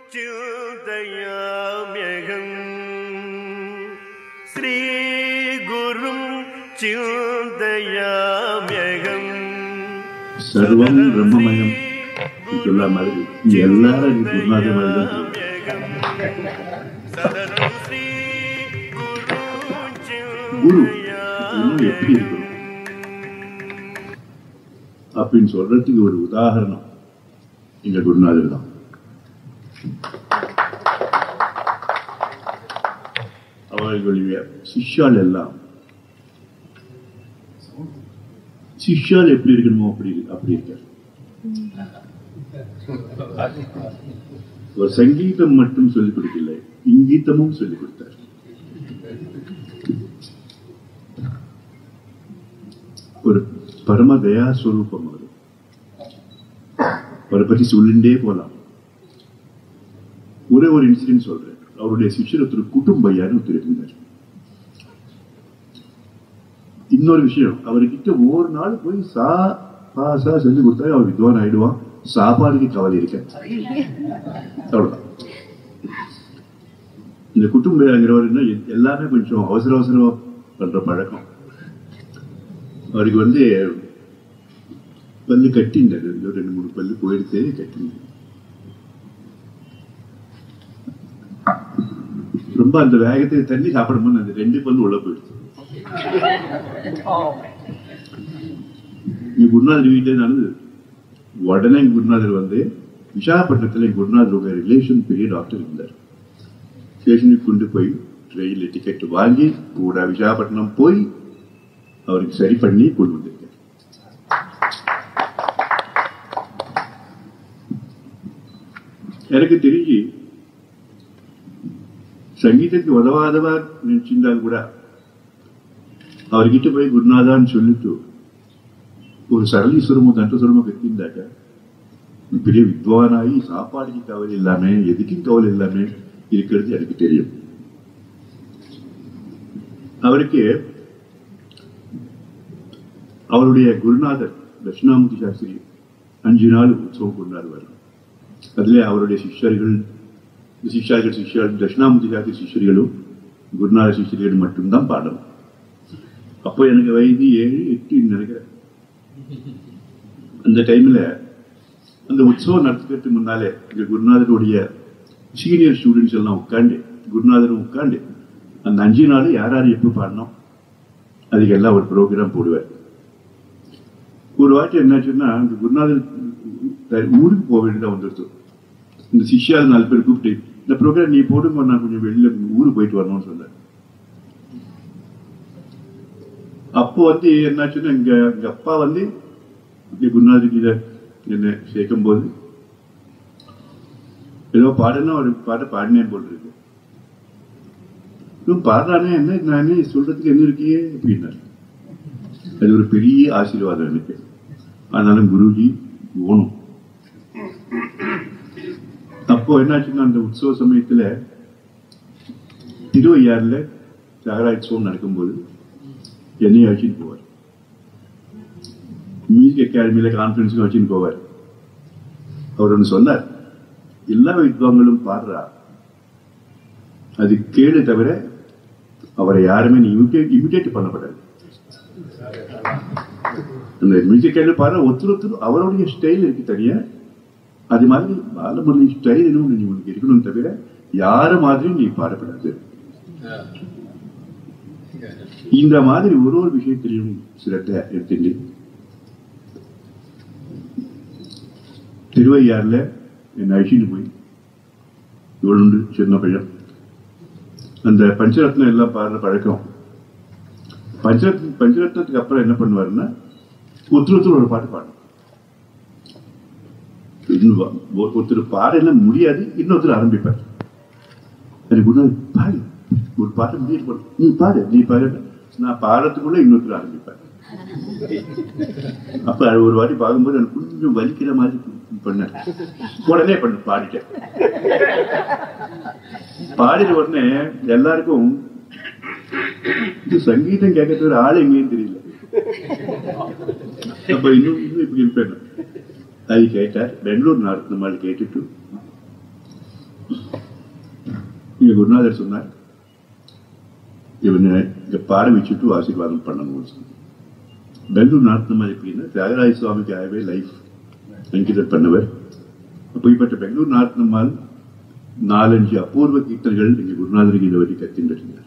चिन्तयाम्यहम् श्रीगुरुं चिन्तयाम्यहम् சர்வம் பிரம்மமயம் சொல்ல மாதிரி இங்க எல்லாரும் இங்க குருநாத மாதிரி தான் சதனம் ஸ்ரீ குரு இன்னும் எப்படி இருக்கணும் அப்படின்னு சொல்றதுக்கு ஒரு உதாரணம் எங்க குருநாதர் தான் அவர்களுடைய சிஷ்யால் எல்லாம் சிஷ்யால் எப்படி இருக்கணுமோ அப்படி அப்படி இருக்கார் ஒரு சங்கீதம் மட்டும் சொல்லிக் கொடுக்கல இங்கீதமும் சொல்லிக் கொடுத்தார் ஒரு பரம தயா ஸ்வரூபம் அவர் அவரை பற்றி சொல்லிண்டே போலாம் ஒரே ஒரு இன்சிடென்ட் சொல்றேன் அவருடைய சிஷ்யர் ஒருத்தர் குடும்பையான்னு ஒருத்தர் இருந்தார் இன்னொரு விஷயம் அவர்கிட்ட ஒரு நாள் போய் சா பாசா சொல்லி கொடுத்தா அவர் வித்வான் ஆயிடுவான் சாப்பாடுக்கு கவலை இருக்க அவ்வளவுதான் இந்த குடும்பங்கிறவர் என்ன எல்லாமே கொஞ்சம் அவசர அவசரம் பண்ற பழக்கம் அவருக்கு வந்து பல்லு கட்டிண்டாரு இந்த ரெண்டு மூணு பல்லு போயிடுச்சு கட்டிங்க ரொம்ப அந்த வேகத்துக்கு தண்ணி சாப்பிடும்போது அந்த ரெண்டு பல்லு உள்ள போயிடுச்சு இங்க குருநாதர் வீட்டிலே நடந்தது உடனே எங்க குருநாதர் வந்து விசாகப்பட்டினத்துல எங்க குருநாதருடைய ரிலேஷன் பெரிய டாக்டர் இருந்தார் ஸ்டேஷனுக்கு கொண்டு போய் ட்ரெயினில் டிக்கெட் வாங்கி கூட விசாகப்பட்டினம் போய் அவருக்கு சரி பண்ணி கொண்டு வந்திருக்கார் எனக்கு தெரிஞ்சு சங்கீதத்துக்கு உதவாதவா நினைச்சிருந்தால் கூட அவர்கிட்ட போய் குருநாதான்னு சொல்லிட்டு ஒரு சரளீஸ்வரமோ தண்டஸ்வரமோ கத்திருந்தாக்க பெரிய வித்வானாகி சாப்பாடுக்கு கவலை இல்லாம எதுக்கும் கவலை இல்லாம இருக்கிறது எனக்கு தெரியும் அவருக்கு அவருடைய குருநாதர் தட்சிணாமூர்த்தி சாஸ்திரி அஞ்சு நாள் உற்சவம் கொண்டாடுவார் அதிலே அவருடைய சிஷ்யர்கள் சிஷ்யார்கள் சிஷ்யர்கள் தட்சிணாமூர்த்தி சாஸ்திரி சிஷ்யர்களும் குருநாத சிஷ்யர்களும் மட்டும்தான் பாடணும் அப்போ எனக்கு வயது ஏழு எட்டு நினைக்கிறேன் அந்த டைம்ல அந்த உற்சவம் நடத்துக்கிறதுக்கு முன்னாலே இந்த குருநாதருடைய சீனியர் ஸ்டூடெண்ட்ஸ் எல்லாம் உட்காந்து குருநாதரும் உட்காந்து அந்த அஞ்சு நாள் யார் யார் எப்போ பாடணும் அதுக்கெல்லாம் ஒரு ப்ரோக்ராம் போடுவார் ஒரு வாட்டி என்னாச்சுன்னா இந்த குருநாதர் த- ஊருக்கு போக வேண்டியதா வந்துருச்சு இந்த சிஷ்யால் நாலு பேர் கூப்பிட்டு இந்த ப்ரோக்ராம் நீ போடுங்க நான் கொஞ்சம் வெளியில ஊருக்கு போயிட்டு வரணும்னு சொன்னேன் அப்போ வந்து என்னாச்சுன்னா எங்க எங்க அப்பா வந்து இப்படி குருநாதர் இதை என்ன சேர்க்கும் போது ஏதோ பாடுனா ஒரு பாட்டை பாடினேன் போல் இருக்கு இவன் பாடுறானே என்ன நானே சொல்றதுக்கு என்ன இருக்கியே அப்படின்னாரு அது ஒரு பெரிய ஆசீர்வாதம் எனக்கு ஆனாலும் குருஜி ஓணும் அப்போ என்னாச்சுன்னா அந்த உற்சவ சமயத்துல திருவையாறுல தியாகராஜோம் நடக்கும்போது என்னையும் அழைச்சிட்டு போவார் மியூசிக் அகாடமியில கான்ஃபரன்ஸுக்கு வச்சுன்னு போவார் அவர் ஒன்று சொன்னார் எல்லா வித்வாங்களும் பாடுறா அது கேடு தவிர அவரை யாருமே நீ இமிடேட் பண்ணப்படாது அந்த மியூசிக் கேள்வி பாடுற ஒருத்தர் ஒருத்தர் அவருடைய ஸ்டைல் இருக்கு தனியா அது மாதிரி பாலமுரளி ஸ்டைல் இன்னும் நீ உனக்கு இருக்கணும் தவிர யார மாதிரி நீ பாடப்படாது இந்த மாதிரி ஒரு ஒரு விஷயத்திலையும் சிரத்தை எடுத்துட்டு திருவையாறுல என்னை அழிச்சிட்டு போய் இவளுண்டு சின்ன பையன் அந்த பஞ்சரத்னம் எல்லாம் பாடுற பழக்கம் பஞ்சரத்ன பஞ்சரத்னத்துக்கு அப்புறம் என்ன பண்ணுவாருன்னா ஒருத்தர் ஒருத்தர் ஒரு பாட்டு பாடணும் இன்னும் வா- ஒரு- ஒருத்தர் பாடல முடியாது இன்னொருத்தர் ஆரம்பிப்பார் எனக்கு முன்னாடி பாடு ஒரு பாட்டு முடிவு பண்ணு நீ பாடு நீ பாடு நான் பாடுறதுக்குள்ள இன்னொருத்தர் ஆரம்பிப்பார் அப்ப அது ஒரு வாட்டி பார்க்கும்போது எனக்கு கொஞ்சம் வலிக்கிற மாதிரி பண்ணேன் உடனே பண்ணு பாடிட்டேன் பாடின உடனே எல்லாருக்கும் இது சங்கீதம் கேட்கறது ஒரு ஆள் எங்கேயும் தெரியல அப்ப இன்னும் இன்னும் இப்படி இருப்பேன் நான். அது கேட்டார் பெங்களூர் நாடு நம்மால் கேட்டுட்டு இங்க குருநாதர் சொன்னார் இவனை இங்க பாட வச்சுட்டு ஆசீர்வாதம் பண்ணணும்னு சொன்னார் பெங்களூர் நாட்டினமா எப்படின்னா தியாகராஜ சுவாமிக்காகவே லைஃப் அங்கிதர் பண்ணவர் அப்படிப்பட்ட பெங்களூர் நாட்டினம்மால் நாலஞ்சு அபூர்வ கீர்த்தர்கள் இங்க குருநாதருக்கு இதை வரை கத்தின்னு இருந்தார்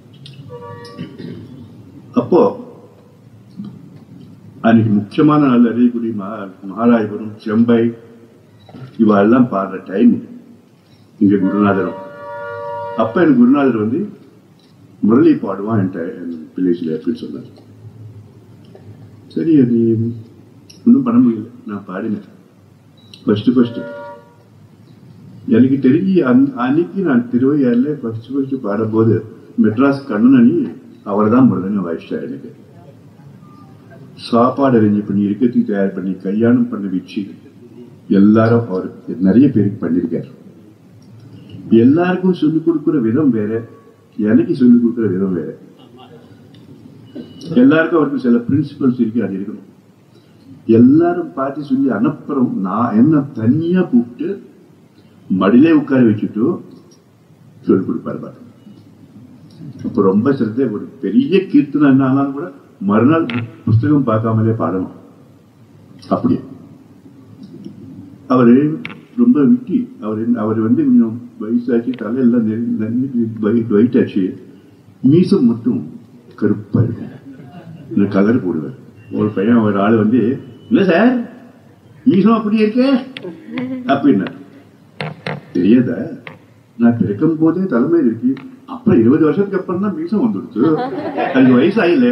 அப்போ அன்னைக்கு முக்கியமான நாள் அரியக்குடி மகா- மகாராயபுரம் செம்பை இவெல்லாம் பாடுற டைம் இங்க குருநாதரும் அப்ப எனக்கு குருநாதர் வந்து முரளி பாடுவான் என் ட- என் பிள்ளைசில அப்படின்னு சொன்னார் சரி அது ஒன்றும் பண்ண முடியல நான் பாடினேன் ஃபர்ஸ்ட் ஃபர்ஸ்ட் எனக்கு தெரிஞ்சு அன்- அன்னைக்கு நான் திருவையாறுல ஃபர்ஸ்ட் ஃபர்ஸ்ட் பாடும்போது மெட்ராஸ் கண்ணனி அவர் தான் முருகன் வாய்ச்சிட்டார் எனக்கு சாப்பாடு அரேஞ்ச் பண்ணி இருக்கத்துக்கு தயார் பண்ணி கல்யாணம் பண்ண வச்சு எல்லாரும் அவர் நிறைய பேருக்கு பண்ணியிருக்காரு எல்லாருக்கும் சொல்லிக் கொடுக்கிற விதம் வேற எனக்கு சொல்லிக் கொடுக்கிற விதம் வேற எல்லாருக்கும் அவருக்கு சில பிரின்சிபல்ஸ் இருக்கு அது இருக்கணும் எல்லாரும் பார்த்து சொல்லி அனுப்புறோம் நான் என்ன தனியா கூப்பிட்டு மடியிலே உட்கார வச்சுட்டு சொல்லிக் கொடுப்பாரு பாரு அப்ப ரொம்ப சிறந்த ஒரு பெரிய கீர்த்தனை என்ன ஆனாலும் கூட மறுநாள் புஸ்தகம் பார்க்காமலே பாடணும் அப்படியே அவரு ரொம்ப விட்டி அவர் அவர் வந்து கொஞ்சம் வயசாச்சு தலையெல்லாம் ஒயிட் ஆச்சு மீசம் மட்டும் கருப்பா இருக்கும் இந்த கலர் போடுவார் ஒரு பையன் ஒரு ஆள் வந்து இல்ல சார் மீசம் அப்படியே இருக்கே அப்படின்னா தெரியாதா நான் பிறக்கும் போதே தலைமை இருக்கு அப்புறம் இருபது வருஷத்துக்கு அப்புறம் தான் மீசம் வந்துடுச்சு அதுக்கு வயசாயில்ல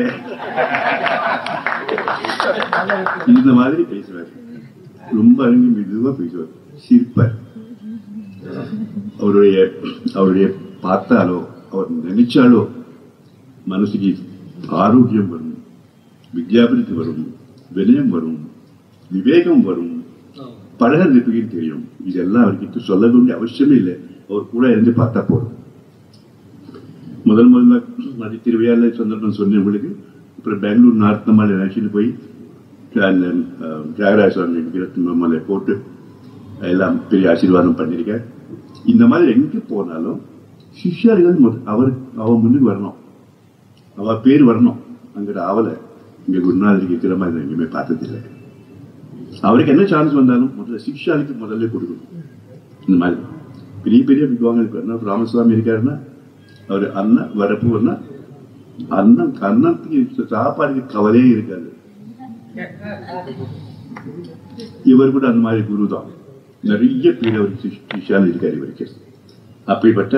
இந்த மாதிரி பேசுவார் ரொம்ப அருங்கி மெதுவா பேசுவார் சிரிப்பார் அவருடைய அவருடைய பார்த்தாலோ அவர் நினைச்சாலோ மனசுக்கு ஆரோக்கியம் வரும் வித்யாபிரித்து வரும் வினயம் வரும் விவேகம் வரும் பழகிறதுக்கு தெரியும் இதெல்லாம் அவர்கிட்ட சொல்ல வேண்டிய அவசியமே இல்லை அவர் கூட இருந்து பார்த்தா போதும் முதல் முதல்ல மதி திருவையால சந்தர்ப்பம் சொன்னேன் உங்களுக்கு அப்புறம் பெங்களூர் நார்த் மலை நினைச்சிட்டு போய் அந்த அஹ், தியாகராஜ சுவாமி விக்கிரத்து மலை போட்டு எல்லாம் பெரிய ஆசீர்வாதம் பண்ணியிருக்கேன் இந்த மாதிரி எங்க போனாலும் சிஷ்யர்கள் முத- அவர் அவ முன்னுக்கு வரணும் அவ பேர் வரணும் அங்கிட்ட ஆவலை இங்க குருநாதருக்கு இருக்கிற மாதிரி நான் எங்கேயுமே பார்த்ததில்லை அவருக்கு என்ன சான்ஸ் வந்தாலும் முதல்ல சிக்ஷாலுக்கு முதல்ல கொடுக்கணும் இந்த மாதிரி பெரிய பெரிய வித்வாங்க இருக்காருன்னா ராமசுவாமி இருக்காருன்னா அவர் அண்ணன் வரப்புன்னா அண்ணன் அண்ணத்துக்கு சாப்பாடுக்கு கவலையே இருக்காது இவர் கூட அந்த மாதிரி குரு தான் நிறைய பேர் அவர் சிஷால் இருக்காரு இவருக்கு அப்படிப்பட்ட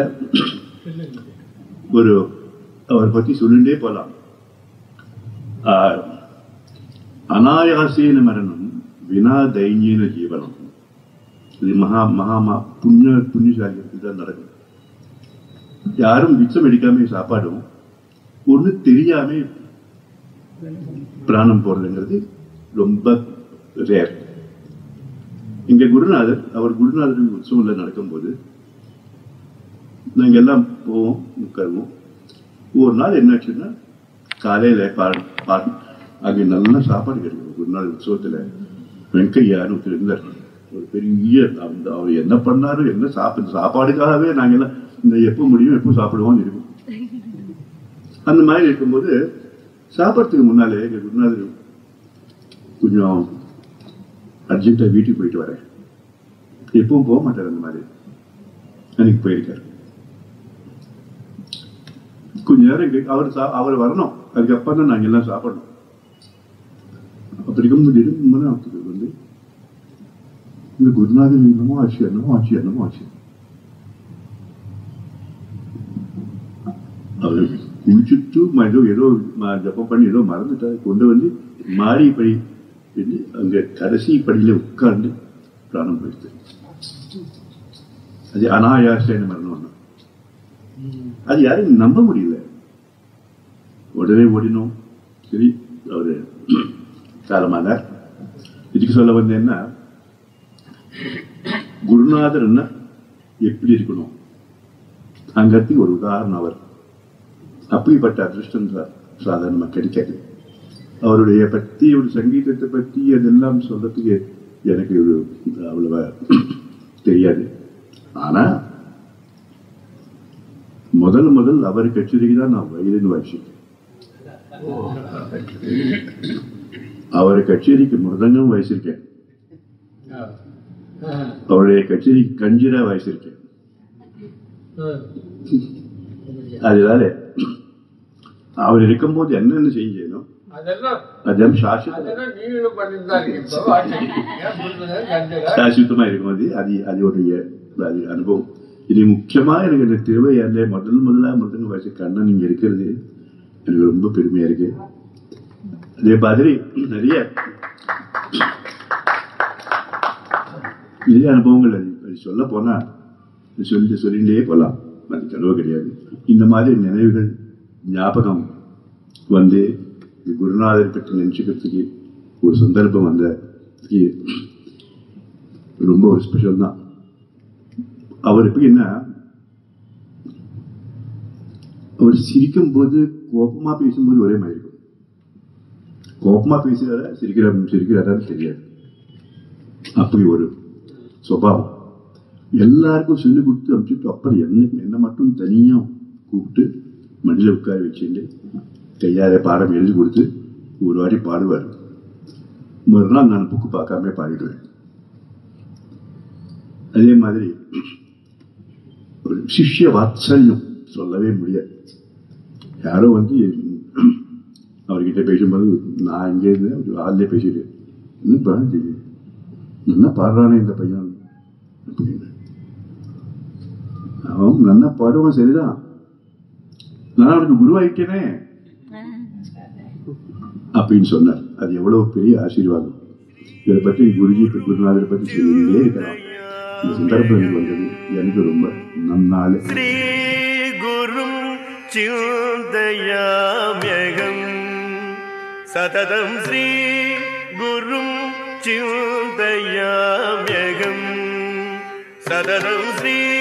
ஒரு அவரை பத்தி சொல்லிண்டே போலாம் ஆஹ், அனாயாசேன மரணம் வினா தைன்யேன ஜீவனம் இது மகா மகா மகா புண்ணிய புண்ணியசாலிகளுக்கு தான் நடக்கும் யாரும் மிச்சம் எடுக்காம சாப்பாடும் ஒண்ணு தெரியாம பிராணம் போறதுங்கிறது ரொம்ப ரேர் இங்க குருநாதர் அவர் குருநாதர் உற்சவம்ல நடக்கும்போது நாங்க எல்லாம் போவோம் உட்காருவோம் ஒரு நாள் என்னாச்சுன்னா காலையில பாடு பாடு அங்க நல்ல சாப்பாடு கிடைக்கும் குருநாதர் உற்சவத்துல வெங்கையான்னு ஒருத்தர் இருந்தார் ஒரு பெரிய அந்த அவர் என்ன பண்ணாரு என்ன சாப்பிடு சாப்பாடுக்காகவே நாங்க எல்லாம் இந்த எப்போ முடியும் எப்போ சாப்பிடுவோம்னு இருக்கும் அந்த மாதிரி இருக்கும்போது சாப்பிட்றதுக்கு முன்னாலே எங்க குருநாதர் கொஞ்சம் அர்ஜென்ட்டா வீட்டுக்கு போயிட்டு வரேன் எப்பவும் போக மாட்டார் அந்த மாதிரி அன்னைக்கு போயிருக்காரு கொஞ்ச நேரம் இங்க அவர் சா- அவர் வரணும் அதுக்கப்புறம் தான் நாங்க எல்லாம் சாப்பிடணும் அப்படி இருக்கும்போது இருக்கும்போது அவருக்கு வந்து இந்த குருநாதன் என்னமோ ஆச்சு என்னமோ ஆச்சு என்னமோ ஆச்சு அவர் குளிச்சுட்டு ம- ஏதோ ஏதோ ம- ஜப்பம் பண்ணி ஏதோ மறந்துட்டாரு கொண்டு வந்து மாடி படி என்று அங்க கடைசி படியில உட்கார்ந்து பிராணம் போயிடுச்சு அது அனாயாசேன மரணம் அது யாரும் நம்ப முடியல உடனே ஓடினோம் சரி அவரு காலமானார் இதுக்கு சொல்ல வந்தேன்னா குருநாதர் என்ன எப்படி இருக்கணும் அங்கத்துக்கு ஒரு உதாரணம் அவர் அப்படிப்பட்ட அதிர்ஷ்டம் சா- சாதாரணமா கிடைக்காது அவருடைய பத்தி ஒரு சங்கீதத்தை பத்தி அதெல்லாம் சொல்றதுக்கு எனக்கு ஒரு அவ்வளவா தெரியாது ஆனா முதல் முதல் அவர் கச்சேரிக்கு தான் நான் வயலின் வாசிச்சேன் அவர் கச்சேரிக்கு மிருதங்கம் வாசிச்சிருக்கேன் அவருடைய கச்சேரிக்கு கஞ்சிரா வாசிச்சிருக்கேன் அதனால அவர் இருக்கும்போது என்னென்ன செய்யணும் அதெல்லாம் அதெல்லாம் சாஸ்வத அதெல்லாம் நீங்களும் பண்ணியிருந்தாங்க இப்போ வாசிக்கிறீங்க. முருகனை, கஞ்சனை. சாஸ்வதமா இருக்கும்போது அது அது ஒரு அது அனுபவம் இது முக்கியமா எனக்கு இந்த திருவையாறுல முதல் முதலா மிருதங்க வாசி கண்ணன் நீங்க இருக்கிறது எனக்கு ரொம்ப பெருமையா இருக்கு அதே மாதிரி நிறைய நிறைய அனுபவங்கள் அது அது சொல்ல போனா சொல்லி சொல்லிட்டே போகலாம் அது கனவு கிடையாது இந்த மாதிரி நினைவுகள் ஞாபகம் வந்து இந்த குருநாதர் பற்றி நினைச்சுக்கிறதுக்கு ஒரு சந்தர்ப்பம் வந்த ரொம்ப ஒரு ஸ்பெஷல் தான் அவர் எப்படின்னா அவர் சிரிக்கும் போது கோபமா பேசும்போது ஒரே மாதிரி இருக்கும் கோபமா பேசுறாரா சிரிக்கிற சிரிக்கிறாரான்னு தெரியாது அப்படி ஒரு சுபாவம் எல்லாருக்கும் சொல்லி கொடுத்து அனுப்பிச்சுட்டு அப்புறம் என்ன என்ன மட்டும் தனியா கூப்பிட்டு மண்ணில் உட்கார வச்சுட்டு கையால பாடம் எழுதி கொடுத்து ஒரு வாட்டி பாடுவார் மறுநாள் நான் புக்கு பார்க்காம பாடிடுவேன் அதே மாதிரி ஒரு சிஷ்ய வாத்சல்யம் சொல்லவே முடியாது யாரோ வந்து அவர்கிட்ட பேசும்போது நான் இங்கே இருந்து ஒரு ஆள்லேயே பேசிட்டு என்னப்பா இது என்ன பாடுறானே இந்த பையன் அப்படின்னு அவன் நல்லா பாடுவான் சரிதான் நான் அவனுக்கு குருவாயிட்டேனே அப்படின்னு சொன்னார் அது எவ்வளவு பெரிய ஆசீர்வாதம் இதை பற்றி குருஜி குருநாதரை பற்றி சொல்லிக்கிட்டே இருக்கலாம் இந்த சந்தர்ப்பம் எனக்கு வந்தது எனக்கு ரொம்ப நன்னாள் ശ്രീ ഗുരും ചിന്തയാമ്യകം സതതം ശ്രീ ഗുരും ചിന്തയാമ്യകം സതതം ശ്രീ